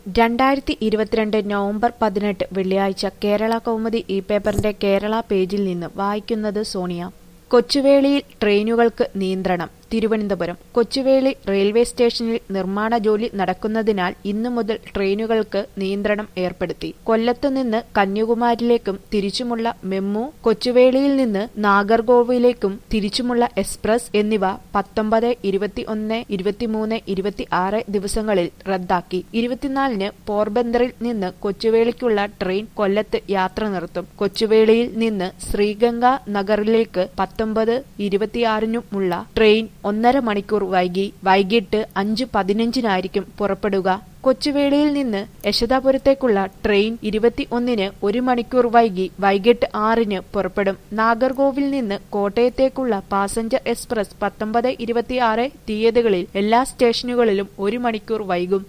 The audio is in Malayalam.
രണ്ടായിരത്തി ഇരുപത്തിരണ്ട് നവംബർ പതിനെട്ട് വെള്ളിയാഴ്ച കേരള കൗമുദി ഈ പേപ്പറിന്റെ കേരള പേജിൽ നിന്ന് വായിക്കുന്നത് സോണിയ കൊച്ചുവേളിയിൽ ട്രെയിനുകൾക്ക് നിയന്ത്രണം തിരുവനന്തപുരം കൊച്ചുവേളി റെയിൽവേ സ്റ്റേഷനിൽ നിർമ്മാണ ജോലി നടക്കുന്നതിനാൽ ഇന്നു മുതൽ ട്രെയിനുകൾക്ക് നിയന്ത്രണം ഏർപ്പെടുത്തി കൊല്ലത്തു നിന്ന് കന്യാകുമാരിയിലേക്കും തിരിച്ചുമുള്ള മെമ്മു കൊച്ചുവേളിയിൽ നിന്ന് നാഗർകോവിലേക്കും തിരിച്ചുമുള്ള എക്സ്പ്രസ് എന്നിവ പത്തൊമ്പത് ഇരുപത്തിയൊന്ന് ഇരുപത്തിമൂന്ന് ഇരുപത്തി ആറ് ദിവസങ്ങളിൽ റദ്ദാക്കി ഇരുപത്തിനാലിന് പോർബന്തറിൽ നിന്ന് കൊച്ചുവേളിക്കുള്ള ട്രെയിൻ കൊല്ലത്ത് യാത്ര നിർത്തും കൊച്ചുവേളിയിൽ നിന്ന് ശ്രീഗംഗ നഗറിലേക്ക് പത്തൊമ്പത് ഇരുപത്തിയാറിനുമുള്ള ട്രെയിൻ ഒന്നര മണിക്കൂർ വൈകി വൈകിട്ട് അഞ്ച് പതിനഞ്ചിനായിരിക്കും പുറപ്പെടുക കൊച്ചുവേളിയിൽ നിന്ന് യശോദാപുരത്തേക്കുള്ള ട്രെയിൻ ഇരുപത്തിയൊന്നിന് ഒരു മണിക്കൂർ വൈകി വൈകിട്ട് ആറിന് പുറപ്പെടും നാഗർകോവിൽ നിന്ന് കോട്ടയത്തേക്കുള്ള പാസഞ്ചർ എക്സ്പ്രസ് പത്തൊമ്പത് ഇരുപത്തിയാറ് തീയതികളിൽ എല്ലാ സ്റ്റേഷനുകളിലും ഒരു മണിക്കൂർ വൈകും